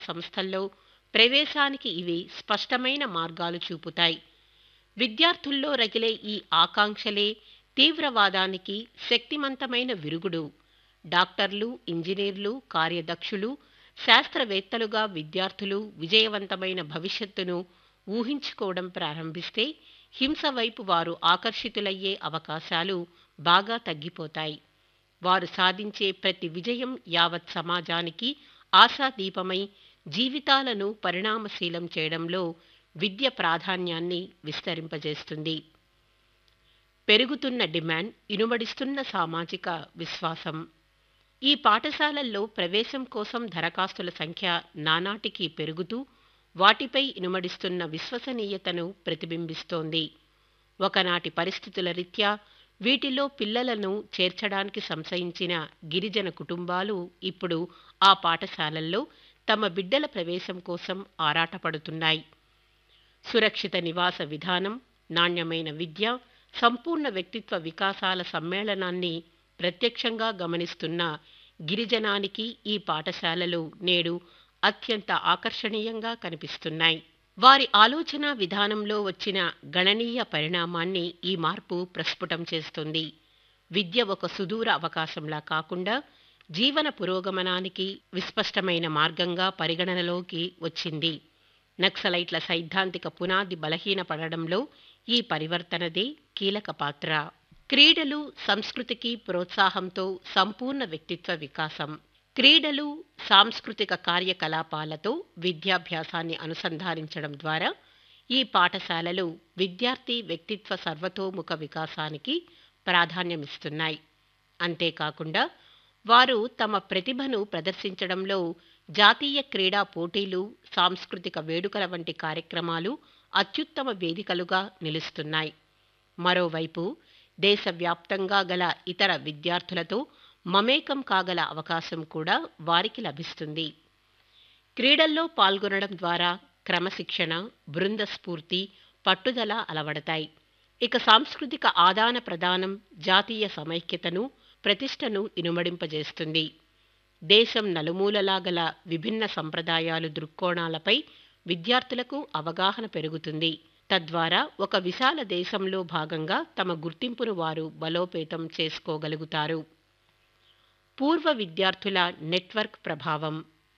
సంస్థల్లో ప్రవేశానికి ఇవి స్పష్టమైన మార్గాలు చూపుతాయి విద్యార్థుల్లో రగిలే ఈ ఆకాంక్షలే తీవ్రవాదానికి శక్తిమంతమైన విరుగుడు డాక్టర్లు ఇంజనీర్లు కార్యదక్షులు శాస్త్రవేత్తలుగా విద్యార్థులు విజయవంతమైన భవిష్యత్తును ఊహించుకోవడం ప్రారంభిస్తే హింస వైపు వారు ఆకర్షితులయ్యే అవకాశాలు బాగా తగ్గిపోతాయి వారు సాధించే ప్రతి విజయం యావత్ సమాజానికి ఆశాదీపమై జీవితాలను పరిణామశీలం చేయడంలో విద్య ప్రాధాన్యాన్ని విస్తరింపజేస్తుంది పెరుగుతున్న డిమాండ్ ఇనుమడిస్తున్న సామాజిక విశ్వాసం ఈ పాఠశాలల్లో ప్రవేశం కోసం దరఖాస్తుల సంఖ్య నానాటికి పెరుగుతూ వాటిపై ఇనుమడిస్తున్న విశ్వసనీయతను ప్రతిబింబిస్తోంది ఒకనాటి పరిస్థితుల రీత్యా వీటిలో పిల్లలను చేర్చడానికి సంశయించిన గిరిజన కుటుంబాలు ఇప్పుడు ఆ పాఠశాలల్లో తమ బిడ్డల ప్రవేశం కోసం ఆరాటపడుతున్నాయి సురక్షిత నివాస విధానం నాణ్యమైన విద్య సంపూర్ణ వ్యక్తిత్వ వికాసాల సమ్మేళనాన్ని ప్రత్యక్షంగా గమనిస్తున్న గిరిజనానికి ఈ పాఠశాలలు నేడు అత్యంత ఆకర్షణీయంగా కనిపిస్తున్నాయి వారి ఆలోచన విధానంలో వచ్చిన గణనీయ పరిణామాన్ని ఈ మార్పు ప్రస్ఫుటం చేస్తుంది విద్య ఒక సుదూర అవకాశంలా కాకుండా జీవన పురోగమనానికి విస్పష్టమైన మార్గంగా పరిగణనలోకి వచ్చింది నక్సలైట్ల సైద్ధాంతిక పునాది బలహీనపడడంలో ఈ పరివర్తనదే కీలక పాత్ర క్రీడలు సంస్కృతికి ప్రోత్సాహంతో సంపూర్ణ వ్యక్తిత్వ వికాసం క్రీడలు సాంస్కృతిక కార్యకలాపాలతో విద్యాభ్యాసాన్ని అనుసంధానించడం ద్వారా ఈ పాఠశాలలు విద్యార్థి వ్యక్తిత్వ సర్వతోముఖ వికాసానికి ప్రాధాన్యమిస్తున్నాయి అంతేకాకుండా వారు తమ ప్రతిభను ప్రదర్శించడంలో జాతీయ క్రీడా పోటీలు సాంస్కృతిక వేడుకల వంటి కార్యక్రమాలు అత్యుత్తమ వేదికలుగా నిలుస్తున్నాయి మరోవైపు దేశవ్యాప్తంగా గల ఇతర విద్యార్థులతో మమేకం కాగల అవకాశం కూడా వారికి లభిస్తుంది క్రీడల్లో పాల్గొనడం ద్వారా క్రమశిక్షణ బృంద స్ఫూర్తి పట్టుదల అలవడతాయి ఇక సాంస్కృతిక ఆదాన ప్రదానం జాతీయ సమైక్యతను ప్రతిష్టను ఇనుమడింపజేస్తుంది దేశం నలుమూలలా గల విభిన్న సంప్రదాయాలు దృక్కోణాలపై విద్యార్థులకు అవగాహన పెరుగుతుంది తద్వారా ఒక విశాల దేశంలో భాగంగా తమ గుర్తింపును వారు బలోపేతం చేసుకోగలుగుతారు పూర్వ విద్యార్థుల నెట్వర్క్ ప్రభావం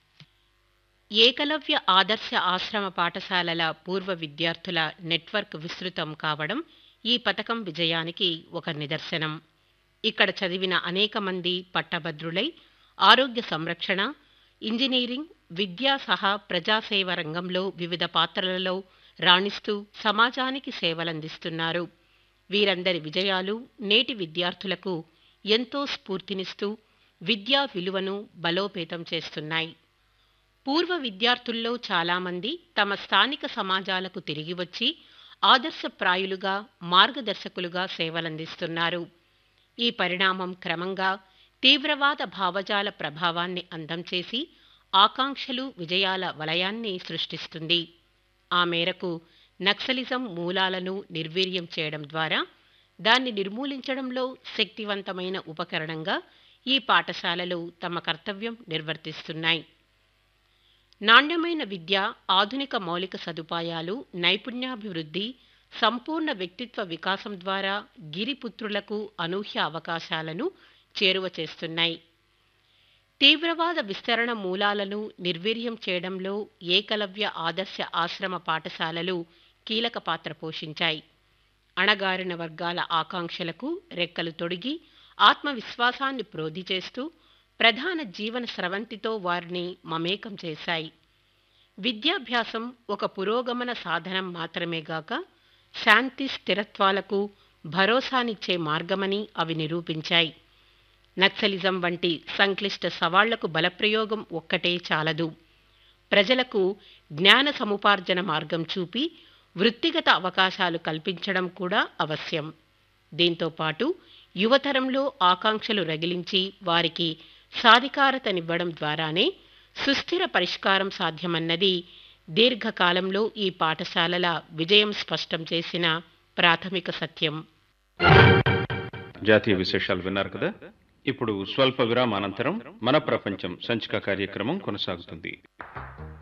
ఏకలవ్య ఆదర్శ ఆశ్రమ పాఠశాలల పూర్వ విద్యార్థుల నెట్వర్క్ విస్తృతం కావడం ఈ పథకం విజయానికి ఒక నిదర్శనం ఇక్కడ చదివిన అనేక మంది పట్టభద్రులై ఆరోగ్య సంరక్షణ ఇంజనీరింగ్ విద్యా సహా ప్రజాసేవ రంగంలో వివిధ పాత్రలలో రాణిస్తూ సమాజానికి సేవలందిస్తున్నారు వీరందరి విజయాలు నేటి విద్యార్థులకు ఎంతో స్ఫూర్తినిస్తూ విద్యా విలువను బలోపేతం చేస్తున్నాయి పూర్వ విద్యార్థుల్లో చాలామంది తమ స్థానిక సమాజాలకు తిరిగి వచ్చి ఆదర్శప్రాయులుగా మార్గదర్శకులుగా సేవలందిస్తున్నారు ఈ పరిణామం క్రమంగా తీవ్రవాద భావజాల ప్రభావాన్ని అందం చేసి ఆకాంక్షలు విజయాల వలయాన్ని సృష్టిస్తుంది ఆ మేరకు నక్సలిజం మూలాలను నిర్వీర్యం చేయడం ద్వారా దాన్ని నిర్మూలించడంలో శక్తివంతమైన ఉపకరణంగా ఈ పాఠశాలలు తమ కర్తవ్యం నిర్వర్తిస్తున్నాయి నాణ్యమైన విద్య ఆధునిక మౌలిక సదుపాయాలు నైపుణ్యాభివృద్ధి సంపూర్ణ వ్యక్తిత్వ వికాసం ద్వారా గిరిపుత్రులకు అనూహ్య అవకాశాలను చేరువ చేస్తున్నాయి తీవ్రవాద విస్తరణ మూలాలను నిర్వీర్యం చేయడంలో ఏకలవ్య ఆదర్శ ఆశ్రమ పాఠశాలలు కీలక పాత్ర పోషించాయి అణగారిన వర్గాల ఆకాంక్షలకు రెక్కలు తొడిగి ఆత్మవిశ్వాసాన్ని ప్రోధి చేస్తూ ప్రధాన జీవన స్రవంతితో వారిని మమేకం చేశాయి విద్యాభ్యాసం ఒక పురోగమన సాధనం మాత్రమే గాక శాంతి స్థిరత్వాలకు భరోసానిచ్చే మార్గమని అవి నిరూపించాయి నక్సలిజం వంటి సంక్లిష్ట సవాళ్లకు బలప్రయోగం ఒక్కటే చాలదు ప్రజలకు జ్ఞాన సముపార్జన మార్గం చూపి వృత్తిగత అవకాశాలు కల్పించడం కూడా అవశ్యం దీంతో పాటు యువతరంలో ఆకాంక్షలు రగిలించి వారికి సాధికారతనివ్వడం ద్వారానే సుస్థిర పరిష్కారం సాధ్యమన్నది దీర్ఘకాలంలో ఈ పాఠశాలల విజయం స్పష్టం చేసిన ప్రాథమిక సత్యం జాతీయ విశేషాలు విన్నారు కదా ఇప్పుడు స్వల్ప విరామానంతరం మన ప్రపంచం సంచిక కార్యక్రమం కొనసాగుతుంది